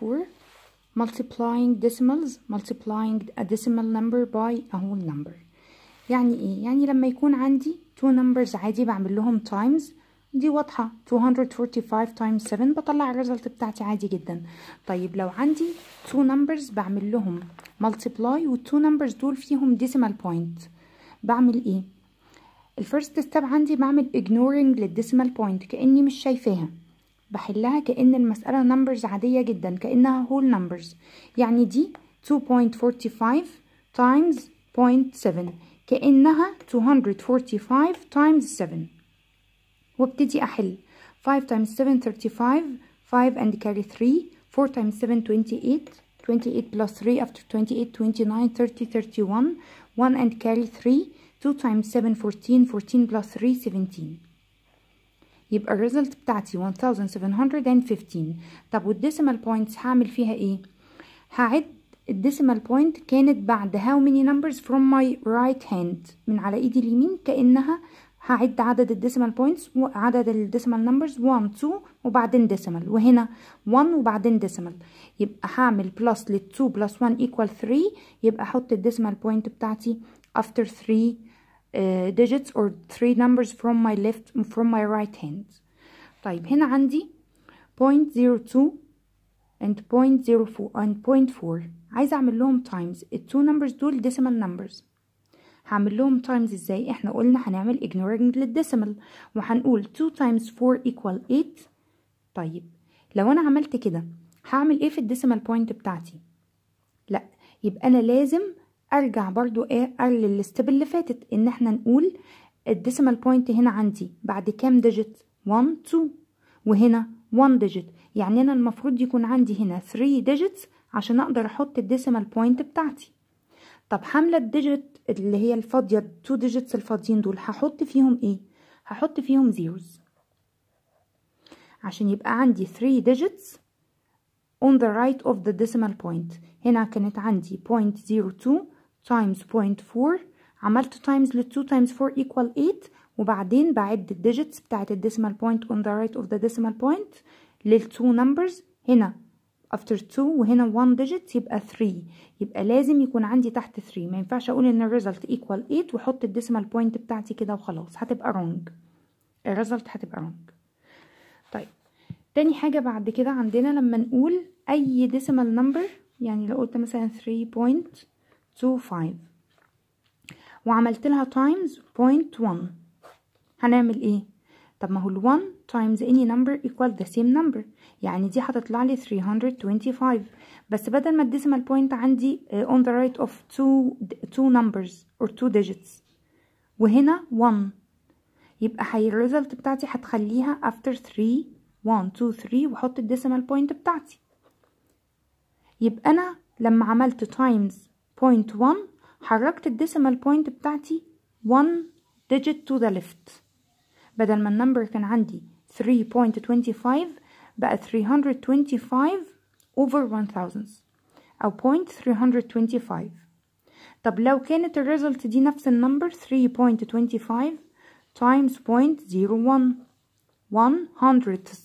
4 multiplying decimals multiplying a decimal number by a whole number يعني ايه يعني لما يكون عندي two numbers عادي بعمل لهم times دي واضحة 245 times 7 بطلع الريزلت بتاعتي عادي جدا طيب لو عندي two numbers بعمل لهم multiply والتو numbers دول فيهم decimal point بعمل ايه الفيرست ستيب عندي بعمل ignoring للديسيمال بوينت كأني مش شايفاها بحلها كأن المسألة numbers عادية جدا كأنها whole numbers يعني دي 2.45 times 0.7 كأنها 245 times 7 وابتدي أحل 5 times 7 35 5 and carry 3 4 times 7 28 28 plus 3 after 28 29 30 31 1 and carry 3 2 times 7 14 14 plus 3 17 يبقى الريزلت بتاعتي 1715 طب والديسيمال بوينتس هعمل فيها ايه هعد الديسيمال بوينت كانت بعد how many numbers from my right hand من على ايدي اليمين كأنها هعد عدد الديسيمال بوينتس وعدد الديسيمال نمبرز 1 2 وبعدين ديسيمال وهنا 1 وبعدين ديسيمال يبقى هعمل بلس لل 2 بلس 1 equal 3 يبقى احط الديسيمال بوينت بتاعتي after 3 uh, digits or 3 numbers from my left from my right hand طيب هنا عندي 0.02 and 0.04 and 0.4 عايزة اعمل لهم times التو numbers دول decimal numbers هعمل لهم times ازاي احنا قلنا هنعمل ignoring للديسيمال وهنقول 2 times 4 equal 8 طيب لو انا عملت كده هعمل ايه في الديسيمال بوينت بتاعتي لا يبقى انا لازم ارجع برضو ايه ارجع الستيب اللي فاتت ان احنا نقول الديسيمال بوينت هنا عندي بعد كام ديجيت 1 2 وهنا 1 ديجيت يعني انا المفروض يكون عندي هنا 3 ديجيتس عشان اقدر احط الديسيمال بوينت بتاعتي طب حامله الديجيت اللي هي الفاضيه 2 ديجيتس الفاضيين دول هحط فيهم ايه هحط فيهم زيروز عشان يبقى عندي 3 digits on the right of the decimal point هنا كانت عندي 0.02 times 0.4 عملت times لل 2 times 4 equal 8 وبعدين بعد الديجيتس بتاعت الديسيمال بوينت on the right of the decimal point لل 2 numbers هنا after 2 وهنا 1 digit يبقى 3 يبقى لازم يكون عندي تحت 3 ما ينفعش اقول ان الريزلت equal 8 واحط الديسيمال بوينت بتاعتي كده وخلاص هتبقى wrong الريزلت هتبقى wrong طيب تاني حاجة بعد كده عندنا لما نقول أي decimal number يعني لو قلت مثلا 3.25 وعملت لها times 0.1 هنعمل ايه؟ طب ما هو ال 1 times any number equal the same number يعني دي هتطلع لي 325 بس بدل ما الديسيمال بوينت عندي on the right of two two numbers or two digits وهنا 1 يبقى هي الريزلت بتاعتي هتخليها after 3 1 2 3 واحط الديسيمال بوينت بتاعتي يبقى انا لما عملت times point 1 حركت الديسيمال بوينت بتاعتي 1 digit to the left بدل ما النمبر كان عندي 3.25 بقى 325 over 1000 أو point 325 طب لو كانت الريزلت دي نفس النمبر 3.25 times 0.01 1 hundredths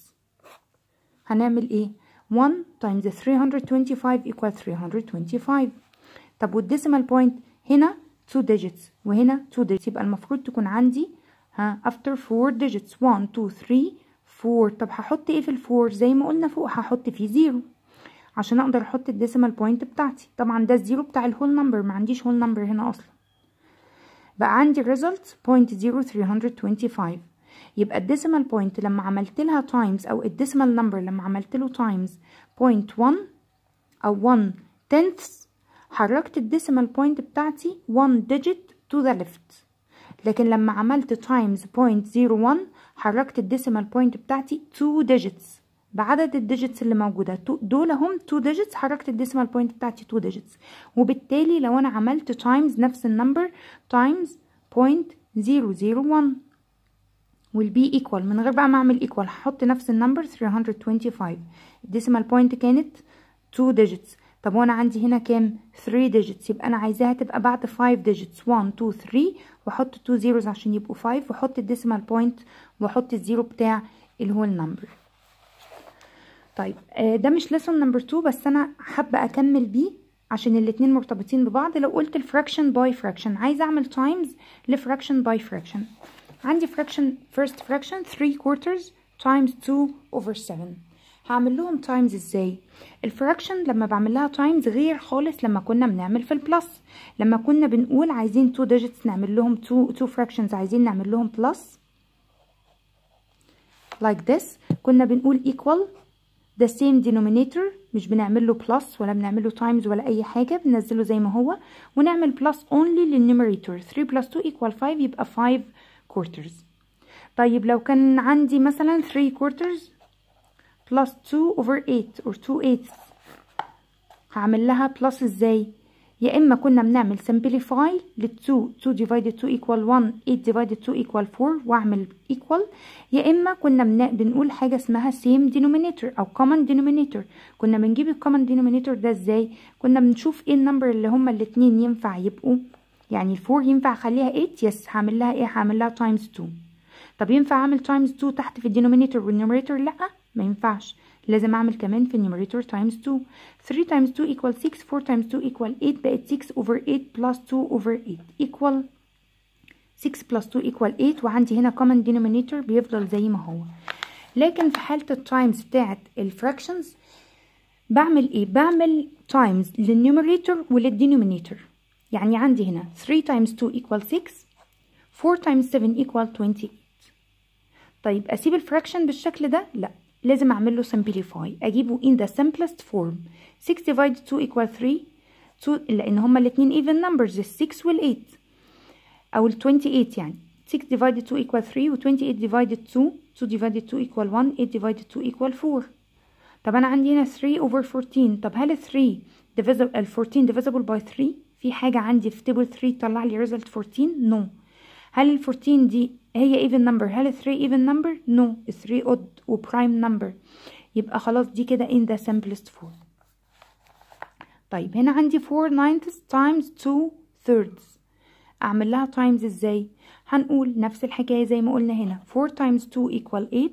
هنعمل ايه 1 times 325 equal 325 طب والديسيمال بوينت هنا 2 digits وهنا 2 digits يبقى المفروض تكون عندي ها after 4 digits 1 2 3 4 طب هحط ايه في الفور زي ما قلنا فوق هحط فيه زيرو عشان اقدر احط الديسيمال بوينت بتاعتي طبعا ده الزيرو بتاع الهول نمبر ما عنديش هول نمبر هنا اصلا بقى عندي الريزلت 0.0325 يبقى الديسيمال بوينت لما عملت لها تايمز او الديسيمال نمبر لما عملت له تايمز 0.1 او 1 tenths حركت الديسيمال بوينت بتاعتي 1 digit to the left لكن لما عملت تايمز 0.01 حركت الديسيمال بوينت بتاعتي 2 digits بعدد الديجيتس اللي موجوده دول هم 2 digits حركت الديسيمال بوينت بتاعتي 2 digits وبالتالي لو انا عملت تايمز نفس النمبر تايمز 0.001 والبي ايكوال من غير بقى ما اعمل ايكوال هحط نفس النمبر 325 الديسيمال بوينت كانت 2 digits طب وانا عندي هنا كام 3 digits يبقى انا عايزاها تبقى بعد 5 digits 1 2 3 واحط 2 zeros عشان يبقوا 5 واحط الديسيمال بوينت واحط الزيرو بتاع اللي هو النمبر طيب آه ده مش lesson نمبر 2 بس انا حابة اكمل بيه عشان الاتنين مرتبطين ببعض لو قلت الفراكشن باي فراكشن عايزة اعمل تايمز لفراكشن باي فراكشن عندي fraction first fraction 3 quarters times 2 over 7 هعمل لهم تايمز ازاي الفراكشن لما بعمل لها تايمز غير خالص لما كنا بنعمل في البلس لما كنا بنقول عايزين 2 digits نعمل لهم 2 2 fractions عايزين نعمل لهم بلس like this كنا بنقول equal the same denominator مش بنعمل له plus ولا بنعمل له times ولا اي حاجه بننزله زي ما هو ونعمل plus only للنيوميريتور 3 plus 2 equal 5 يبقى 5 quarters طيب لو كان عندي مثلا 3 quarters plus 2 over 8 or 2 eighths هعمل لها plus ازاي يا اما كنا بنعمل simplify لل 2 2 divided 2 equal 1 8 divided 2 equal 4 واعمل equal يا اما كنا بنقول حاجه اسمها same denominator او common denominator كنا بنجيب ال common denominator ده ازاي كنا بنشوف ايه النمبر اللي هما الاتنين ينفع يبقوا يعني ال 4 ينفع اخليها 8 يس هعمل لها ايه هعمل لها times 2 طب ينفع اعمل times 2 تحت في الدينومينيتور والنيوميريتور لا ما ينفعش لازم اعمل كمان في النيوميريتور times 2 3 times 2 equal 6 4 times 2 equal 8 بقت 6 over 8 plus 2 over 8 equal 6 plus 2 equal 8 وعندي هنا common denominator بيفضل زي ما هو لكن في حالة التايمز بتاعت الفراكشنز بعمل ايه بعمل تايمز للنيوميريتور وللدينومينيتور يعني عندي هنا 3 times 2 equal 6 4 times 7 equal 28 طيب اسيب الفراكشن بالشكل ده لا لازم اعمل له simplify اجيبه in the simplest form 6 divided 2 equal 3 2 لان هما الاتنين even numbers ال 6 وال 8 او ال 28 يعني 6 divided 2 equal 3 و 28 divided 2 2 divided 2 equal 1 8 divided 2 equal 4 طب انا عندي هنا 3 over 14 طب هل ال 3 divisible ال 14 divisible by 3 في حاجة عندي في table 3 تطلع لي result 14 no هل ال 14 دي هي even number هل ال 3 even number no ال 3 odd و prime number يبقى خلاص دي كده in the simplest form طيب هنا عندي 4 ninths times 2 thirds اعمل لها times ازاي هنقول نفس الحكاية زي ما قلنا هنا 4 times 2 equal 8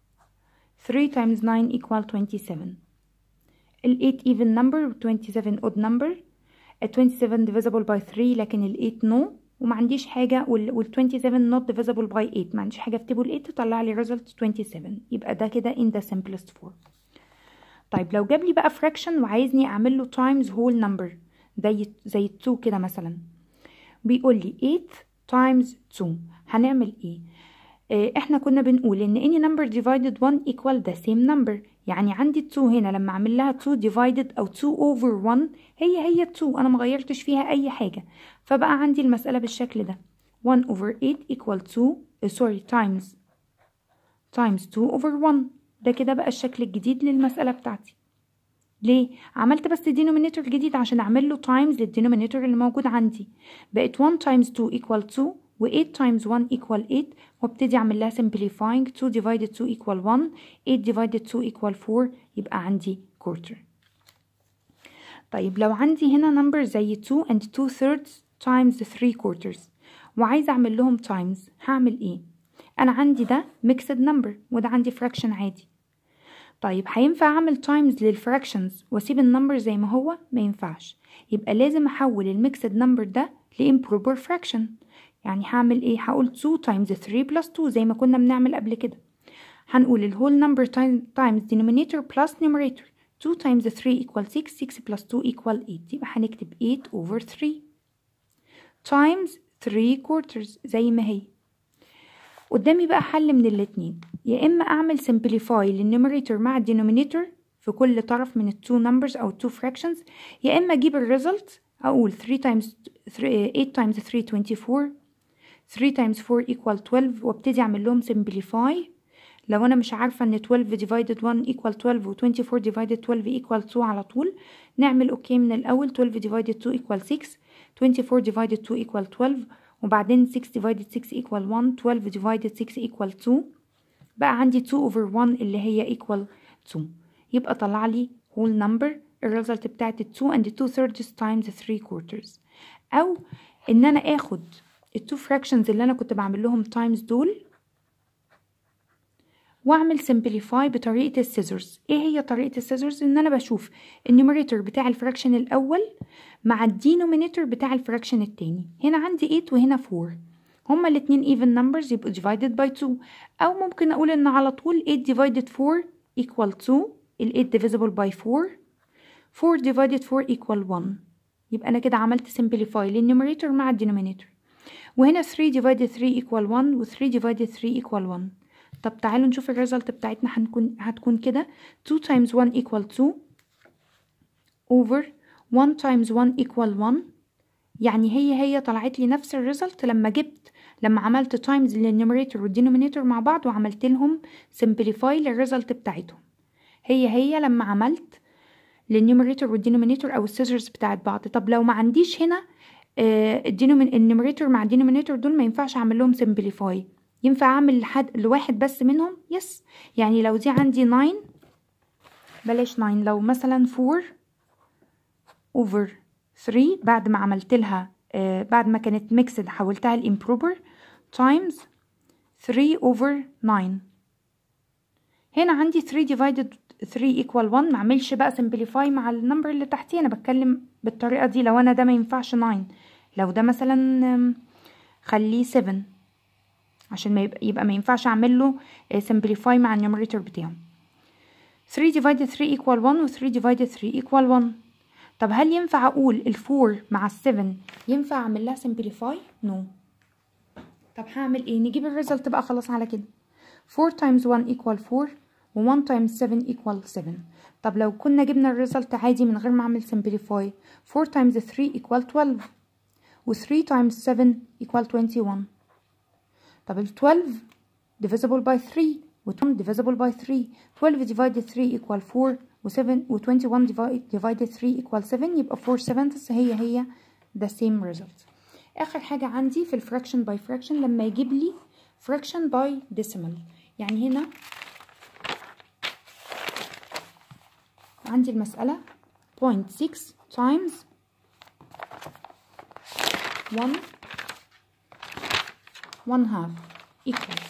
3 times 9 equal 27 ال 8 even number 27 odd number ال 27 divisible by 3 لكن ال 8 no وما عنديش حاجة وال 27 not divisible by 8 ما عنديش حاجة في table 8 تطلع لي result 27 يبقى ده كده in the simplest form طيب لو جاب لي بقى fraction وعايزني اعمل له times whole number زي زي 2 كده مثلا بيقول لي 8 times 2 هنعمل ايه اه احنا كنا بنقول ان any number divided 1 equal the same number يعني عندي 2 هنا لما اعمل لها 2 divided او 2 over 1 هي هي 2 انا مغيرتش فيها اي حاجة فبقى عندي المسألة بالشكل ده 1 over 8 equal 2 سوري times times 2 over 1 ده كده بقى الشكل الجديد للمسألة بتاعتي ليه؟ عملت بس denominator جديد عشان اعمل له times للدينومينيتور اللي موجود عندي بقت 1 times 2 equal 2 و 8 times 1 equal 8 وابتدي اعمل لها simplifying 2 divided 2 equal 1 8 divided 2 equal 4 يبقى عندي quarter طيب لو عندي هنا number زي 2 and 2 thirds times 3 quarters وعايزة اعمل لهم times هعمل ايه انا عندي ده mixed number وده عندي fraction عادي طيب هينفع اعمل times للفراكشنز واسيب النمبر زي ما هو ما ينفعش يبقى لازم احول الميكسد نمبر ده لامبروبر fraction يعني هعمل ايه هقول 2 times 3 plus 2 زي ما كنا بنعمل قبل كده هنقول الهول نمبر times denominator plus numerator 2 times 3 equal 6 6 plus 2 equal 8 يبقى هنكتب 8 over 3 times 3 quarters زي ما هي قدامي بقى حل من الاتنين يا اما اعمل simplify للنيوميريتور مع الدينومينيتور في كل طرف من التو نمبرز او التو fractions يا اما اجيب الريزلت اقول 3 times 3 8 times 3 24 3 times 4 equal 12 وابتدي اعمل لهم simplify لو انا مش عارفه ان 12 divided 1 equal 12 و 24 divided 12 equal 2 على طول نعمل اوكي من الاول 12 divided 2 equal 6 24 divided 2 equal 12 وبعدين 6 divided 6 equal 1 12 divided 6 equal 2 بقى عندي 2 over 1 اللي هي equal 2 يبقى طلع لي whole number الريزلت بتاعت 2 and 2 thirds times 3 quarters او ان انا اخد التو fractions اللي انا كنت بعمل لهم times دول واعمل simplify بطريقة السيزرز ايه هي طريقة السيزرز ان انا بشوف النيوميريتور بتاع الفراكشن الاول مع الدينومينيتور بتاع الفراكشن التاني هنا عندي 8 وهنا 4 هما الاتنين even numbers يبقوا divided by 2 او ممكن اقول ان على طول 8 divided 4 equal 2 ال 8 divisible by 4 4 divided 4 equal 1 يبقى انا كده عملت simplify للنيوميريتور مع الدينومينيتور وهنا 3 divided 3 equal 1 و 3 divided 3 equal 1 طب تعالوا نشوف الريزلت بتاعتنا هنكون هتكون كده 2 times 1 equal 2 over 1 times 1 equal 1 يعني هي هي طلعت لي نفس الريزلت لما جبت لما عملت تايمز للنيوميريتور والدينومينيتور مع بعض وعملت لهم سمبليفاي للريزلت بتاعتهم هي هي لما عملت للنيوميريتور والدينومينيتور او السيزرز بتاعت بعض طب لو ما عنديش هنا النيوميريتور مع الدينومينيتور دول ما ينفعش اعمل لهم سمبليفاي ينفع اعمل لحد لواحد بس منهم يس يعني لو دي عندي 9 بلاش 9 لو مثلا 4 over 3 بعد ما عملت لها آه بعد ما كانت ميكسد حولتها الامبروبر times 3 over 9 هنا عندي 3 divided 3 equal 1 ما اعملش بقى simplify مع النمبر اللي تحتيه انا بتكلم بالطريقه دي لو انا ده ما ينفعش 9 لو ده مثلا خليه 7 عشان ما يبقى, يبقى ما ينفعش اعمل له simplify مع النيوميريتور بتاعه 3 divided 3 equal 1 و 3 divided 3 equal 1 طب هل ينفع اقول ال 4 مع ال 7 ينفع اعمل لها simplify no طب هعمل ايه نجيب الريزلت بقى خلاص على كده 4 times 1 equal 4 و 1 times 7 equal 7 طب لو كنا جبنا الريزلت عادي من غير ما اعمل simplify 4 times 3 equal 12 و 3 times 7 equal 21 طب ال 12 divisible by 3 و 2 divisible by 3 12 divided 3 equal 4 و 7 و 21 divided 3 equal 7 يبقى 4 sevenths هي هي the same result آخر حاجة عندي في الفراكشن by fraction لما يجيب لي fraction by decimal يعني هنا عندي المسألة 0.6 times 1 1 half equal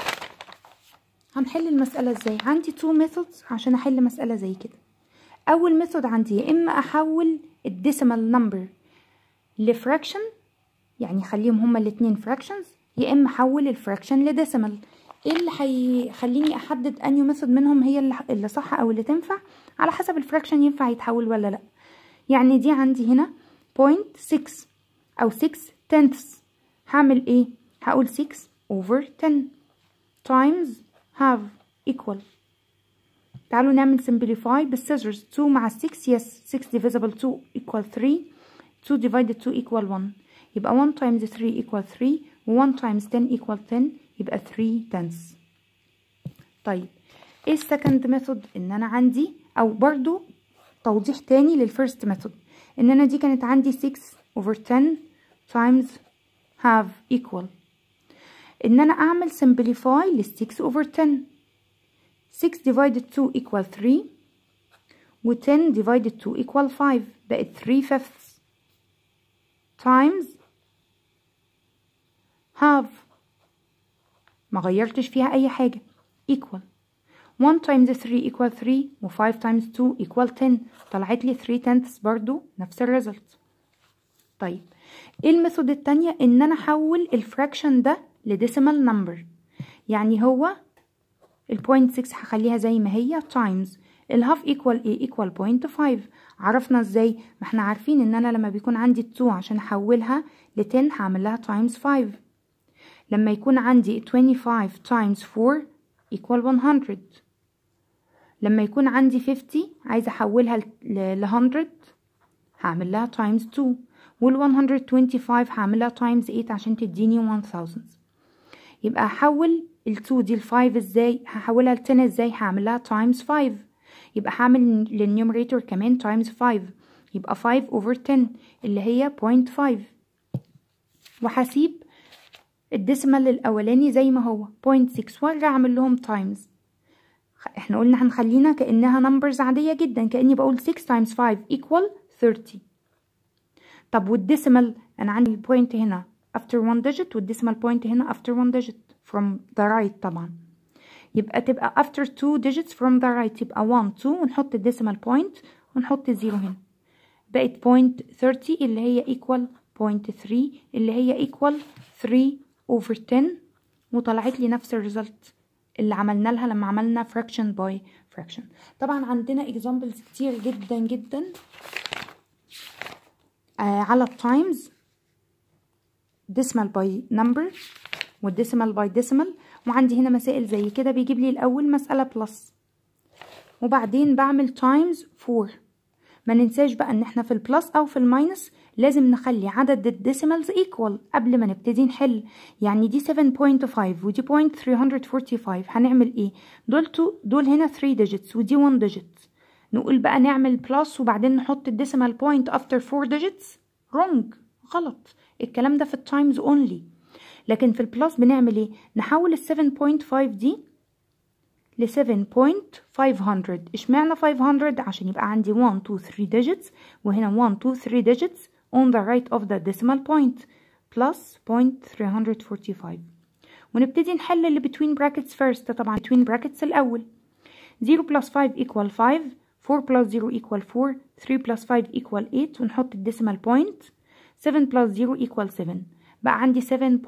هنحل المسألة ازاي عندي two methods عشان احل مسألة زي كده اول ميثود عندي يا اما احول الديسيمال نمبر لفراكشن يعني خليهم هما الاتنين fractions يا اما احول الفراكشن لديسيمال ايه اللي هيخليني احدد انهي ميثود منهم هي اللي صح او اللي تنفع على حسب الفراكشن ينفع يتحول ولا لا يعني دي عندي هنا 0.6 او 6 tenths هعمل ايه هقول 6 over 10 times have equal تعالوا نعمل simplify بالسيزرز 2 مع 6 yes 6 divisible 2 equal 3 2 divided 2 equal 1 يبقى 1 times 3 equal 3 و 1 times 10 equal 10 يبقى 3 tenths طيب ايه السكند ميثود ان انا عندي او برضو توضيح تاني للفيرست ميثود ان انا دي كانت عندي 6 over 10 times have equal ان انا اعمل simplify ل 6 over 10 6 divided 2 equal 3 و 10 divided 2 equal 5 بقت 3 fifths times have ما غيرتش فيها اي حاجة equal 1 times 3 equal 3 و 5 times 2 equal 10 طلعت لي 3 tenths برضو نفس الريزلت طيب ايه الميثود التانية ان انا احول الفراكشن ده لديسيمال نمبر يعني هو البوينت 6 هخليها زي ما هي times الهاف ايكوال ايه ايكوال بوينت 5 عرفنا ازاي ما احنا عارفين ان انا لما بيكون عندي 2 عشان احولها ل 10 هعمل لها times 5 لما يكون عندي 25 times 4 equal 100 لما يكون عندي 50 عايزة احولها ل 100 هعمل لها times 2 وال 125 هعملها times 8 عشان تديني 1000 يبقى هحول ال 2 دي ل 5 ازاي هحولها ل 10 ازاي هعملها times 5 يبقى هعمل للنيوميريتور كمان times 5 يبقى 5 over 10 اللي هي 0.5 وهسيب الديسمال الاولاني زي ما هو 0.6 وارجع اعمل لهم times احنا قلنا هنخلينا كانها numbers عاديه جدا كاني بقول 6 times 5 equal 30 طب والديسمال انا عندي البوينت هنا after one digit والديسمال بوينت هنا after one digit from the right طبعا يبقى تبقى after two digits from the right يبقى 1 2 ونحط الديسيمال بوينت ونحط الزيرو هنا بقت بوينت 30 اللي هي equal بوينت 3 اللي هي equal 3 over 10 وطلعت لي نفس الريزلت اللي عملنا لها لما عملنا fraction by fraction طبعا عندنا examples كتير جدا جدا آه على التايمز decimal by number والديسيمال باي ديسيمال وعندي هنا مسائل زي كده بيجيب لي الاول مسألة بلس وبعدين بعمل تايمز 4 ما ننساش بقى ان احنا في البلس او في الماينس لازم نخلي عدد الديسيمالز ايكوال قبل ما نبتدي نحل يعني دي 7.5 ودي 0.345 هنعمل ايه دول تو دول هنا 3 ديجيتس ودي 1 ديجيت نقول بقى نعمل بلس وبعدين نحط الديسيمال بوينت افتر 4 ديجيتس رونج غلط الكلام ده في التايمز اونلي لكن في البلس بنعمل ايه نحول ال 7.5 دي ل 7.500 اشمعنى 500 عشان يبقى عندي 1 2 3 digits وهنا 1 2 3 digits on the right of the decimal point plus 0.345 ونبتدي نحل اللي between brackets first طبعا between brackets الأول 0 plus 5 equal 5 4 plus 0 equal 4 3 plus 5 equal 8 ونحط الديسيمال بوينت 7 plus 0 equal 7 بقى عندي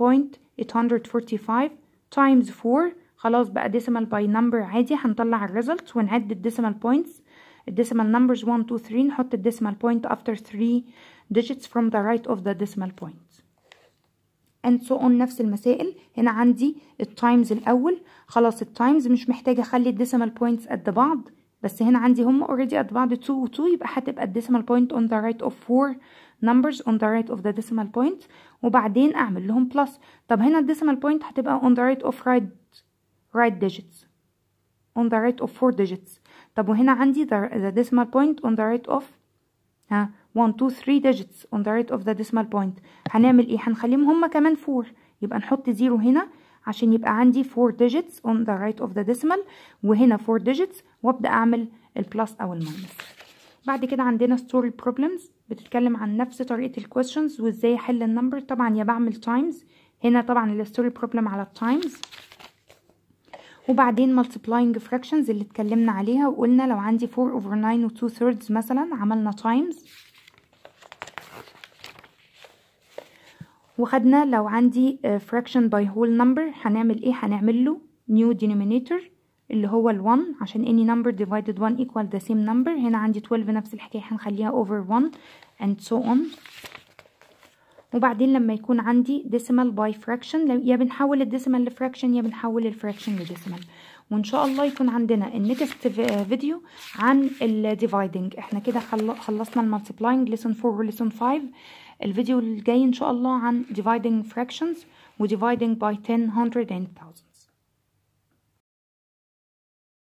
7.845 times 4 خلاص بقى decimal by number عادي هنطلع الريزلت ونعد الديسيمال بوينتس الديسيمال numbers 1 2 3 نحط الديسيمال point after 3 digits from the right of the decimal point and so on نفس المسائل هنا عندي التايمز الأول خلاص التايمز مش محتاجة أخلي الديسيمال بوينتس قد بعض بس هنا عندي هم already قد بعض 2 و 2 يبقى هتبقى الديسيمال point on the right of 4 numbers on the right of the decimal point وبعدين أعمل لهم plus طب هنا الديسيمال point هتبقى on the right of right right digits on the right of 4 digits طب وهنا عندي the, the decimal point on the right of ها 1 2 3 digits on the right of the decimal point هنعمل ايه هنخليهم هما كمان 4 يبقى نحط 0 هنا عشان يبقى عندي 4 digits on the right of the decimal وهنا 4 digits وابدا اعمل البلس او الماينس بعد كده عندنا story problems بتتكلم عن نفس طريقة الكويشنز وازاي احل النمبر طبعا يا بعمل تايمز هنا طبعا الستوري بروبلم على التايمز وبعدين multiplying fractions اللي اتكلمنا عليها وقلنا لو عندي 4 over 9 و 2 thirds مثلا عملنا times وخدنا لو عندي fraction by whole number هنعمل ايه هنعمل له new denominator اللي هو ال 1 عشان any number divided 1 equal the same number هنا عندي 12 نفس الحكاية هنخليها over 1 and so on وبعدين لما يكون عندي decimal by fraction يا بنحول الديسيمال لفراكشن يا بنحول الفراكشن لديسيمال وان شاء الله يكون عندنا النكست فيديو عن الديفايدنج احنا كده خلصنا المالتيبلاينج ليسون 4 وليسون 5 الفيديو الجاي ان شاء الله عن dividing fractions و dividing by 10 100 and 1000